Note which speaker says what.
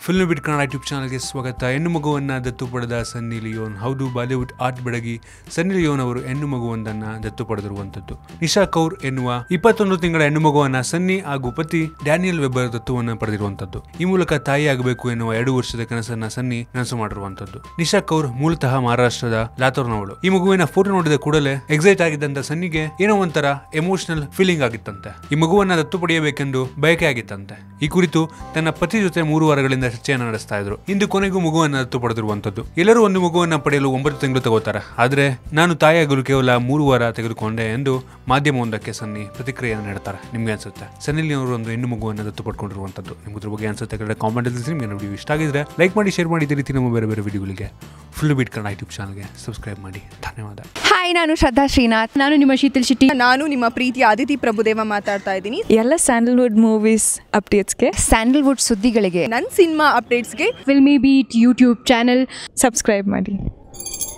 Speaker 1: film ಬಿಟ್ Kannada YouTube ಚಾನಲ್ಗೆ ಸ್ವಾಗತ ಹೆಣ್ಣು ಮಗುವನ್ನ ದತ್ತು ಪಡೆದ ಸನ್ನಿ ಲಿಯೋನ್ ಹೌದು ಬಾಲಿವುಡ್ ಆರ್ಟ್ ಬೆಡಗಿ ಸನ್ನಿ ಲಿಯೋನ್ ಅವರು ಹೆಣ್ಣು ಮಗುವೊಂದನ್ನ ದತ್ತು ಪಡೆದಿರುವಂತದ್ದು ನಿಶಾ ಕೌರ್ ಎನ್ನುವ ಇಪ್ಪತ್ತೊಂದು ತಿಂಗಳ ಹೆಣ್ಣು ಮಗುವನ್ನ ಸನ್ನಿ ಹಾಗೂ ಪತಿ ಡ್ಯಾನಿಯಲ್ ವೆಬ್ಬರ್ ದತ್ತುವನ್ನ ಪಡೆದಿರುವಂತದ್ದು ಈ ಮೂಲಕ ತಾಯಿ ಆಗಬೇಕು ಎನ್ನುವ ಎರಡು ವರ್ಷದ ಕನಸನ್ನ ಸನ್ನಿ ನನಸು ಮಾಡಿರುವಂತದ್ದು ನಿಶಾ ಕೌರ್ ಮೂಲತಃ ಮಹಾರಾಷ್ಟ್ರದ ಲಾತೂರ್ನವಳು ಈ ಮಗುವಿನ ಫೋಟೋ ನೋಡಿದ ಕೂಡಲೇ ಎಕ್ಸೈಟ್ ಆಗಿದ್ದಂತ ಸನ್ನಿಗೆ ಏನೋ ಒಂಥರ ಎಮೋಷನಲ್ ಫೀಲಿಂಗ್ ಆಗಿತ್ತಂತೆ ಈ ಮಗುವನ್ನ ದತ್ತು ಪಡೆಯಬೇಕೆಂದು ಬಯಕೆ ಆಗಿತ್ತಂತೆ ಈ ಕುರಿತು ತನ್ನ ಪತಿ ಜೊತೆ ಮೂರು ವಾರಗಳಿಂದ ಚರ್ಚೆಯನ್ನು ನಡೆಸ್ತಾ ಇದ್ರು ಇಂದು ಕೊನೆಗೂ ಮಗುವನ್ನ ದತ್ತು ಪಡೆದಿರುವಂತದ್ದು ಎಲ್ಲರೂ ಒಂದು ಮಗುವನ್ನ ಪಡೆಯಲು ಒಂಬತ್ತು ತಿಂಗಳು ತಗೋತಾರೆ ಆದ್ರೆ ನಾನು ತಾಯಿಯಾಗಲು ಕೇವಲ ಮೂರು ವಾರ ತೆಗೆದುಕೊಂಡೆ ಎಂದು ಮಾಧ್ಯಮವೊಂದಕ್ಕೆ ಸನ್ನಿ ಪ್ರತಿಕ್ರಿಯೆಯನ್ನು ನೀಡ್ತಾರೆ ನಿಮ್ಗೆ ಅನ್ಸುತ್ತೆ ಸನ್ನಿಲಿ ಅವರು ಒಂದು ಹೆಣ್ಣು ಮಗುವನ್ನ ದತ್ತು ಪಡ್ಕೊಂಡಿರುವಂತದ್ದು ನಿಮ್ಗೆ ಇದ್ರ ಬಗ್ಗೆ ಅನ್ಸುತ್ತೆ ಕಡೆ ಕಾಮೆಂಟ್ ತಿಳಿಸಿ ನಿಮಗೆ ವಿಡಿಯೋ ಇಷ್ಟ ಆಗಿದ್ರೆ ಲೈಕ್ ಮಾಡಿ ಶೇರ್ ಮಾಡಿ ಇದೇ ರೀತಿ ನಮ್ಮ ಬೇರೆ ಬೇರೆ ವಿಡಿಯೋಗಳಿಗೆ ಫುಲ್ ಬಿಟ್ ಕನ್ನಡ ಯೂಟ್ಯೂಬ್ ಚಾನಲ್ಗೆ ಸಬ್ಸ್ಕ್ರೈಬ್ ಮಾಡಿ ಧನ್ಯವಾದ
Speaker 2: ಹಾಯ್ ನಾನು ಶ್ರದ್ಧಾ ಶ್ರೀನಾಥ್
Speaker 3: ನಾನು ನಿಮ್ಮ ಶೀತಲ್ ಶೆಟ್ಟಿ
Speaker 4: ನಾನು ನಿಮ್ಮ ಪ್ರೀತಿಯ ಅದಿತಿ ಪ್ರಭುದೇವ ಮಾತಾಡ್ತಾ ಇದ್ದೀನಿ
Speaker 5: ಎಲ್ಲ ಸ್ಯಾಂಡಲ್ವುಡ್ ಮೂವೀಸ್ ಅಪ್ಡೇಟ್ಸ್ಗೆ
Speaker 2: ಸ್ಯಾಂಡಲ್ವುಡ್ ಸುದ್ದಿಗಳಿಗೆ
Speaker 4: ನನ್ನ ಸಿನಿಮಾ ಅಪ್ಡೇಟ್ಸ್ಗೆ
Speaker 3: Filmibeat YouTube channel
Speaker 5: subscribe ಮಾಡಿ